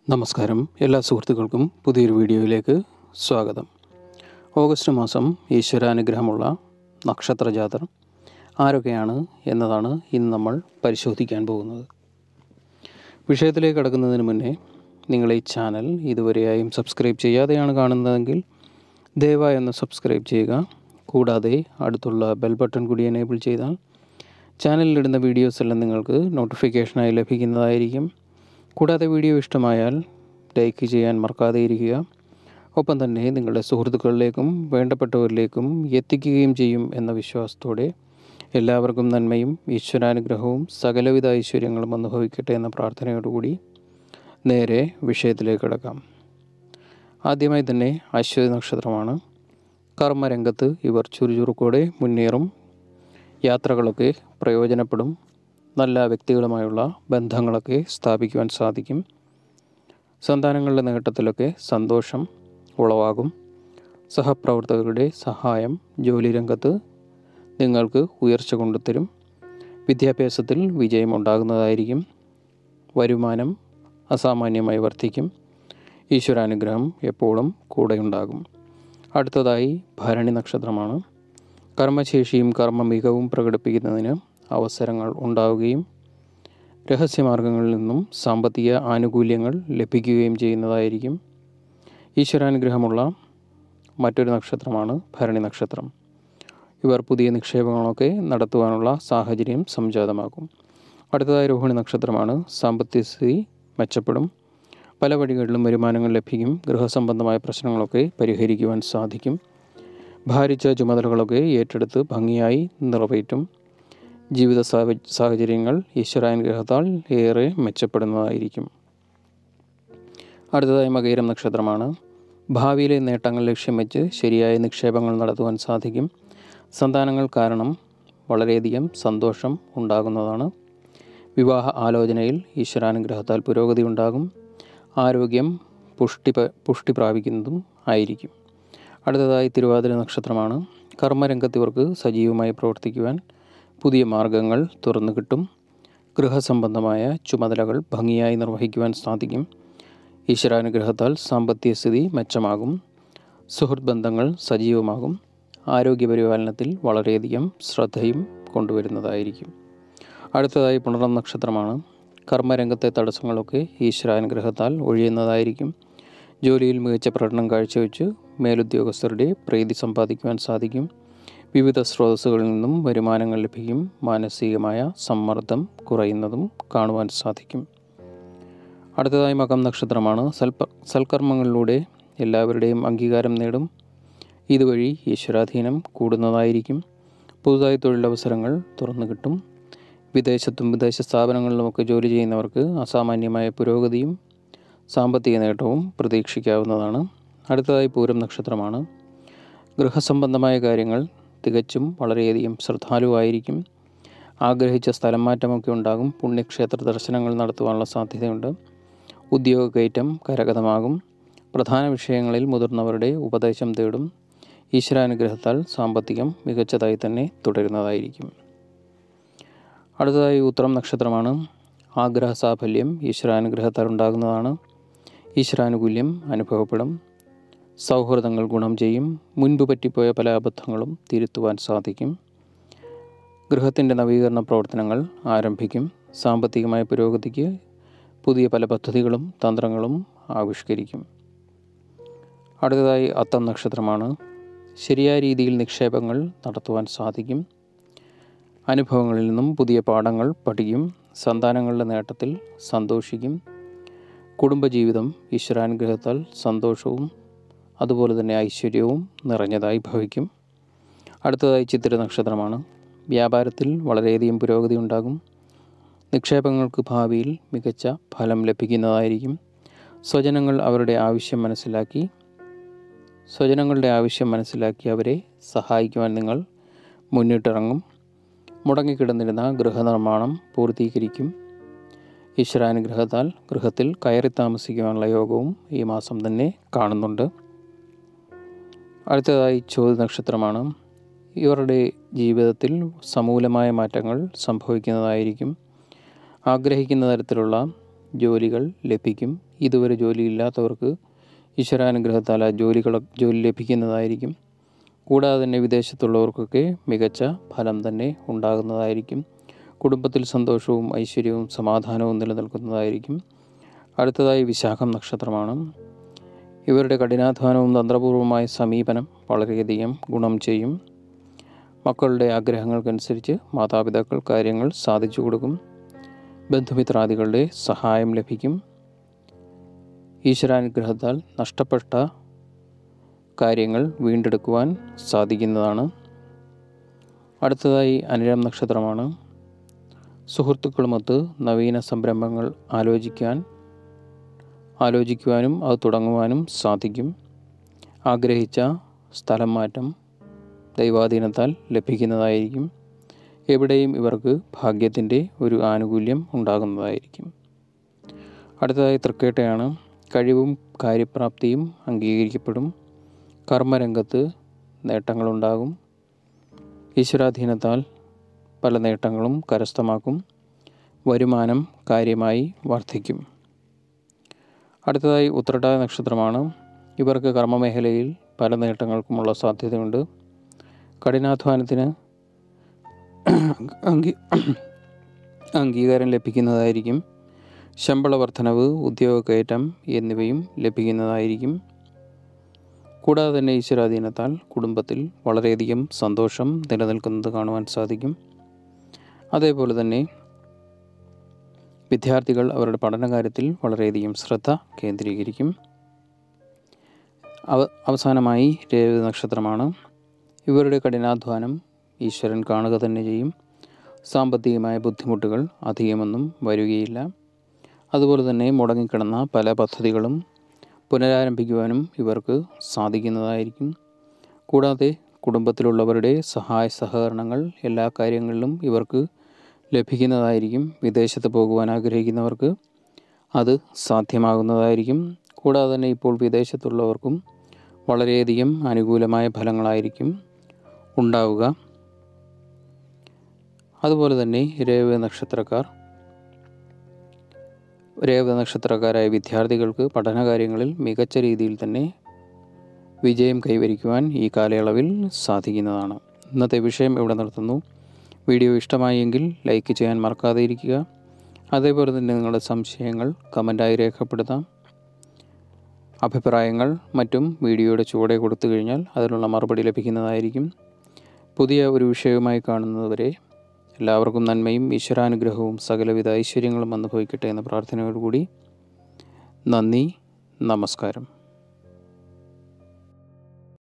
നമസ്കാരം എല്ലാ സുഹൃത്തുക്കൾക്കും പുതിയൊരു വീഡിയോയിലേക്ക് സ്വാഗതം ഓഗസ്റ്റ് മാസം ഈശ്വരാനുഗ്രഹമുള്ള നക്ഷത്രജാതർ ആരൊക്കെയാണ് എന്നതാണ് ഇന്ന് നമ്മൾ പരിശോധിക്കാൻ പോകുന്നത് വിഷയത്തിലേക്ക് കടക്കുന്നതിന് മുന്നേ നിങ്ങൾ ഈ ചാനൽ ഇതുവരെയായും സബ്സ്ക്രൈബ് ചെയ്യാതെയാണ് കാണുന്നതെങ്കിൽ ദയവായി ഒന്ന് സബ്സ്ക്രൈബ് ചെയ്യുക കൂടാതെ അടുത്തുള്ള ബെൽ ബട്ടൺ കൂടി എനേബിൾ ചെയ്താൽ ചാനലിലിടുന്ന വീഡിയോസ് എല്ലാം നിങ്ങൾക്ക് നോട്ടിഫിക്കേഷനായി ലഭിക്കുന്നതായിരിക്കും കൂടാതെ വീഡിയോ ഇഷ്ടമായാൽ ലൈക്ക് ചെയ്യാൻ മറക്കാതെ ഇരിക്കുക ഒപ്പം തന്നെ നിങ്ങളുടെ സുഹൃത്തുക്കളിലേക്കും വേണ്ടപ്പെട്ടവരിലേക്കും എത്തിക്കുകയും ചെയ്യും എന്ന വിശ്വാസത്തോടെ എല്ലാവർക്കും നന്മയും ഈശ്വരാനുഗ്രഹവും സകലവിധ ഐശ്വര്യങ്ങളും അനുഭവിക്കട്ടെ എന്ന പ്രാർത്ഥനയോടുകൂടി നേരെ വിഷയത്തിലേക്ക് കിടക്കാം ആദ്യമായി തന്നെ അശ്വതി നക്ഷത്രമാണ് കർമ്മരംഗത്ത് ഇവർ ചുറുചുറുക്കോടെ മുന്നേറും യാത്രകളൊക്കെ പ്രയോജനപ്പെടും നല്ല വ്യക്തികളുമായുള്ള ബന്ധങ്ങളൊക്കെ സ്ഥാപിക്കുവാൻ സാധിക്കും സന്താനങ്ങളുടെ നേട്ടത്തിലൊക്കെ സന്തോഷം ഉളവാകും സഹപ്രവർത്തകരുടെ സഹായം ജോലി രംഗത്ത് നിങ്ങൾക്ക് ഉയർച്ച കൊണ്ടുതരും വിദ്യാഭ്യാസത്തിൽ വിജയം ഉണ്ടാകുന്നതായിരിക്കും വരുമാനം അസാമാന്യമായി വർദ്ധിക്കും ഈശ്വരാനുഗ്രഹം എപ്പോഴും കൂടെയുണ്ടാകും അടുത്തതായി ഭരണി നക്ഷത്രമാണ് കർമ്മശേഷിയും കർമ്മ മികവും പ്രകടിപ്പിക്കുന്നതിന് അവസരങ്ങൾ ഉണ്ടാവുകയും രഹസ്യമാർഗങ്ങളിൽ നിന്നും സാമ്പത്തിക ആനുകൂല്യങ്ങൾ ലഭിക്കുകയും ചെയ്യുന്നതായിരിക്കും ഈശ്വരാനുഗ്രഹമുള്ള മറ്റൊരു നക്ഷത്രമാണ് ഭരണി നക്ഷത്രം ഇവർ പുതിയ നിക്ഷേപങ്ങളൊക്കെ നടത്തുവാനുള്ള സാഹചര്യം സംജാതമാക്കും അടുത്തതായി രോഹിണി നക്ഷത്രമാണ് സാമ്പത്തിക സ്ഥിതി മെച്ചപ്പെടും പല വഴികളിലും വരുമാനങ്ങൾ ലഭിക്കും ഗൃഹസംബന്ധമായ പ്രശ്നങ്ങളൊക്കെ പരിഹരിക്കുവാൻ സാധിക്കും ഭാരിച്ച ചുമതലകളൊക്കെ ഏറ്റെടുത്ത് ഭംഗിയായി നിറവേറ്റും ജീവിത സാഹ- സാഹചര്യങ്ങൾ ഈശ്വരാനുഗ്രഹത്താൽ ഏറെ മെച്ചപ്പെടുന്നതായിരിക്കും അടുത്തതായി മകയിരം നക്ഷത്രമാണ് ഭാവിയിലെ നേട്ടങ്ങൾ ലക്ഷ്യം വെച്ച് ശരിയായ നിക്ഷേപങ്ങൾ നടത്തുവാൻ സാധിക്കും സന്താനങ്ങൾ കാരണം വളരെയധികം സന്തോഷം ഉണ്ടാകുന്നതാണ് വിവാഹ ആലോചനയിൽ ഈശ്വരാനുഗ്രഹത്താൽ പുരോഗതി ഉണ്ടാകും ആരോഗ്യം പുഷ്ടി പ- പുഷ്ടി പ്രാപിക്കുന്നതും ആയിരിക്കും അടുത്തതായി തിരുവാതിര നക്ഷത്രമാണ് കർമ്മരംഗത്ത് ഇവർക്ക് സജീവമായി പ്രവർത്തിക്കുവാൻ പുതിയ മാർഗങ്ങൾ തുറന്നു കിട്ടും ഗൃഹസംബന്ധമായ ചുമതലകൾ ഭംഗിയായി നിർവഹിക്കുവാൻ സാധിക്കും ഈശ്വരാനുഗ്രഹത്താൽ സാമ്പത്തിക സ്ഥിതി മെച്ചമാകും സുഹൃത്ത് ബന്ധങ്ങൾ സജീവമാകും ആരോഗ്യപരിപാലനത്തിൽ വളരെയധികം ശ്രദ്ധയും കൊണ്ടുവരുന്നതായിരിക്കും അടുത്തതായി പുണർന്ന നക്ഷത്രമാണ് കർമ്മരംഗത്തെ തടസ്സങ്ങളൊക്കെ ഈശ്വരാനുഗ്രഹത്താൽ ഒഴിയുന്നതായിരിക്കും ജോലിയിൽ മികച്ച പ്രകടനം കാഴ്ചവെച്ച് മേലുദ്യോഗസ്ഥരുടെ പ്രീതി സമ്പാദിക്കുവാൻ സാധിക്കും വിവിധ സ്രോതസ്സുകളിൽ നിന്നും വരുമാനങ്ങൾ ലഭിക്കും മാനസികമായ സമ്മർദ്ദം കുറയുന്നതും കാണുവാൻ സാധിക്കും അടുത്തതായി മകം നക്ഷത്രമാണ് സൽപ സൽക്കർമ്മങ്ങളിലൂടെ എല്ലാവരുടെയും അംഗീകാരം നേടും ഇതുവഴി ഈശ്വരാധീനം കൂടുന്നതായിരിക്കും പുതുതായി തൊഴിലവസരങ്ങൾ തുറന്നു കിട്ടും വിദേശത്തും വിദേശ സ്ഥാപനങ്ങളിലുമൊക്കെ ജോലി ചെയ്യുന്നവർക്ക് അസാമാന്യമായ പുരോഗതിയും സാമ്പത്തിക നേട്ടവും പ്രതീക്ഷിക്കാവുന്നതാണ് അടുത്തതായി പൂരം നക്ഷത്രമാണ് ഗൃഹസംബന്ധമായ കാര്യങ്ങൾ തികച്ചും വളരെയധികം ശ്രദ്ധാലുവായിരിക്കും ആഗ്രഹിച്ച സ്ഥലം മാറ്റമൊക്കെ ഉണ്ടാകും പുണ്യക്ഷേത്ര ദർശനങ്ങൾ നടത്തുവാനുള്ള സാധ്യതയുണ്ട് ഉദ്യോഗ കയറ്റം കരഗതമാകും പ്രധാന വിഷയങ്ങളിൽ മുതിർന്നവരുടെ ഉപദേശം തേടും ഈശ്വരാനുഗ്രഹത്താൽ സാമ്പത്തികം മികച്ചതായി തന്നെ തുടരുന്നതായിരിക്കും അടുത്തതായി ഉത്തരം നക്ഷത്രമാണ് ആഗ്രഹ സാഫല്യം ഈശ്വരാനുഗ്രഹത്താൽ ഉണ്ടാകുന്നതാണ് ഈശ്വരാനുകൂല്യം അനുഭവപ്പെടും സൗഹൃദങ്ങൾ ഗുണം ചെയ്യും മുൻപ് പറ്റിപ്പോയ പല അബദ്ധങ്ങളും തിരുത്തുവാൻ സാധിക്കും ഗൃഹത്തിൻ്റെ നവീകരണ പ്രവർത്തനങ്ങൾ ആരംഭിക്കും സാമ്പത്തികമായ പുരോഗതിക്ക് പുതിയ പല പദ്ധതികളും തന്ത്രങ്ങളും ആവിഷ്കരിക്കും അടുത്തതായി അത്തം നക്ഷത്രമാണ് ശരിയായ രീതിയിൽ നിക്ഷേപങ്ങൾ നടത്തുവാൻ സാധിക്കും അനുഭവങ്ങളിൽ നിന്നും പുതിയ പാഠങ്ങൾ പഠിക്കും സന്താനങ്ങളുടെ നേട്ടത്തിൽ സന്തോഷിക്കും കുടുംബജീവിതം ഈശ്വരാനുഗ്രഹത്താൽ സന്തോഷവും അതുപോലെ തന്നെ ഐശ്വര്യവും നിറഞ്ഞതായി ഭവിക്കും അടുത്തതായി ചിത്തിര നക്ഷത്രമാണ് വ്യാപാരത്തിൽ വളരെയധികം പുരോഗതി ഉണ്ടാകും നിക്ഷേപങ്ങൾക്ക് ഭാവിയിൽ മികച്ച ഫലം ലഭിക്കുന്നതായിരിക്കും സ്വജനങ്ങൾ അവരുടെ ആവശ്യം മനസ്സിലാക്കി സ്വജനങ്ങളുടെ ആവശ്യം മനസ്സിലാക്കി അവരെ സഹായിക്കുവാൻ നിങ്ങൾ മുന്നിട്ടിറങ്ങും മുടങ്ങിക്കിടന്നിരുന്ന ഗൃഹനിർമ്മാണം പൂർത്തീകരിക്കും ഈശ്വരാനുഗ്രഹത്താൽ ഗൃഹത്തിൽ കയറി താമസിക്കുവാനുള്ള യോഗവും ഈ മാസം തന്നെ കാണുന്നുണ്ട് അടുത്തതായി ചോദ്യ നക്ഷത്രമാണ് ഇവരുടെ ജീവിതത്തിൽ സമൂലമായ മാറ്റങ്ങൾ സംഭവിക്കുന്നതായിരിക്കും ആഗ്രഹിക്കുന്ന തരത്തിലുള്ള ജോലികൾ ലഭിക്കും ഇതുവരെ ജോലിയില്ലാത്തവർക്ക് ഈശ്വരാനുഗ്രഹത്താൽ ആ ജോലികൾ ജോലി ലഭിക്കുന്നതായിരിക്കും കൂടാതെ തന്നെ വിദേശത്തുള്ളവർക്കൊക്കെ മികച്ച ഫലം തന്നെ ഉണ്ടാകുന്നതായിരിക്കും കുടുംബത്തിൽ സന്തോഷവും ഐശ്വര്യവും സമാധാനവും നിലനിൽക്കുന്നതായിരിക്കും അടുത്തതായി വിശാഖം നക്ഷത്രമാണ് ഇവരുടെ കഠിനാധ്വാനവും തന്ത്രപൂർവമായ സമീപനം വളരെയധികം ഗുണം ചെയ്യും മക്കളുടെ ആഗ്രഹങ്ങൾക്കനുസരിച്ച് മാതാപിതാക്കൾ കാര്യങ്ങൾ സാധിച്ചു കൊടുക്കും ബന്ധുമിത്രാദികളുടെ സഹായം ലഭിക്കും ഈശ്വരാനുഗ്രഹത്താൽ നഷ്ടപ്പെട്ട കാര്യങ്ങൾ വീണ്ടെടുക്കുവാൻ സാധിക്കുന്നതാണ് അടുത്തതായി അനിഴം നക്ഷത്രമാണ് സുഹൃത്തുക്കളുമൊത്ത് നവീന സംരംഭങ്ങൾ ആലോചിക്കാൻ ആലോചിക്കുവാനും അത് തുടങ്ങുവാനും സാധിക്കും ആഗ്രഹിച്ച സ്ഥലം മാറ്റം ദൈവാധീനത്താൽ ലഭിക്കുന്നതായിരിക്കും എവിടെയും ഇവർക്ക് ഭാഗ്യത്തിൻ്റെ ഒരു ആനുകൂല്യം ഉണ്ടാകുന്നതായിരിക്കും അടുത്തതായി തൃക്കേട്ടയാണ് കഴിവും കാര്യപ്രാപ്തിയും അംഗീകരിക്കപ്പെടും കർമ്മരംഗത്ത് നേട്ടങ്ങളുണ്ടാകും ഈശ്വരാധീനത്താൽ പല നേട്ടങ്ങളും കരസ്ഥമാക്കും വരുമാനം കാര്യമായി വർദ്ധിക്കും അടുത്തതായി ഉത്രട്ടായ നക്ഷത്രമാണ് ഇവർക്ക് കർമ്മമേഖലയിൽ പല നേട്ടങ്ങൾക്കുമുള്ള സാധ്യതയുണ്ട് കഠിനാധ്വാനത്തിന് അംഗീ അംഗീകാരം ലഭിക്കുന്നതായിരിക്കും ശമ്പള വർധനവ് ഉദ്യോഗക്കയറ്റം എന്നിവയും ലഭിക്കുന്നതായിരിക്കും കൂടാതെ തന്നെ ഈശ്വരാധീനത്താൽ കുടുംബത്തിൽ വളരെയധികം സന്തോഷം നിലനിൽക്കുന്നത് കാണുവാൻ സാധിക്കും അതേപോലെ തന്നെ വിദ്യാർത്ഥികൾ അവരുടെ പഠനകാര്യത്തിൽ വളരെയധികം ശ്രദ്ധ കേന്ദ്രീകരിക്കും അവ അവസാനമായി രേവതി നക്ഷത്രമാണ് ഇവരുടെ കഠിനാധ്വാനം ഈശ്വരൻ കാണുക തന്നെ ചെയ്യും സാമ്പത്തികമായ ബുദ്ധിമുട്ടുകൾ അധികമൊന്നും വരികയില്ല അതുപോലെ തന്നെ മുടങ്ങിക്കിടന്ന പല പദ്ധതികളും പുനരാരംഭിക്കുവാനും ഇവർക്ക് സാധിക്കുന്നതായിരിക്കും കൂടാതെ കുടുംബത്തിലുള്ളവരുടെ സഹായ സഹകരണങ്ങൾ എല്ലാ കാര്യങ്ങളിലും ഇവർക്ക് ലഭിക്കുന്നതായിരിക്കും വിദേശത്ത് പോകുവാൻ ആഗ്രഹിക്കുന്നവർക്ക് അത് സാധ്യമാകുന്നതായിരിക്കും കൂടാതെ തന്നെ ഇപ്പോൾ വിദേശത്തുള്ളവർക്കും വളരെയധികം അനുകൂലമായ ഫലങ്ങളായിരിക്കും ഉണ്ടാവുക അതുപോലെ തന്നെ രേവതി നക്ഷത്രക്കാർ രേവതി നക്ഷത്രക്കാരായ വിദ്യാർത്ഥികൾക്ക് പഠനകാര്യങ്ങളിൽ മികച്ച രീതിയിൽ തന്നെ വിജയം കൈവരിക്കുവാൻ ഈ കാലയളവിൽ സാധിക്കുന്നതാണ് ഇന്നത്തെ വിഷയം ഇവിടെ നിർത്തുന്നു വീഡിയോ ഇഷ്ടമായെങ്കിൽ ലൈക്ക് ചെയ്യാൻ മറക്കാതെ ഇരിക്കുക അതേപോലെ തന്നെ നിങ്ങളുടെ സംശയങ്ങൾ കമൻറ്റായി രേഖപ്പെടുത്താം അഭിപ്രായങ്ങൾ മറ്റും വീഡിയോയുടെ ചുവടെ കൊടുത്തു കഴിഞ്ഞാൽ അതിനുള്ള മറുപടി ലഭിക്കുന്നതായിരിക്കും പുതിയ ഒരു വിഷയവുമായി കാണുന്നതുവരെ എല്ലാവർക്കും നന്മയും ഈശ്വരാനുഗ്രഹവും സകലവിധ ഐശ്വര്യങ്ങളും അനുഭവിക്കട്ടെ എന്ന പ്രാർത്ഥനയോടുകൂടി നന്ദി നമസ്കാരം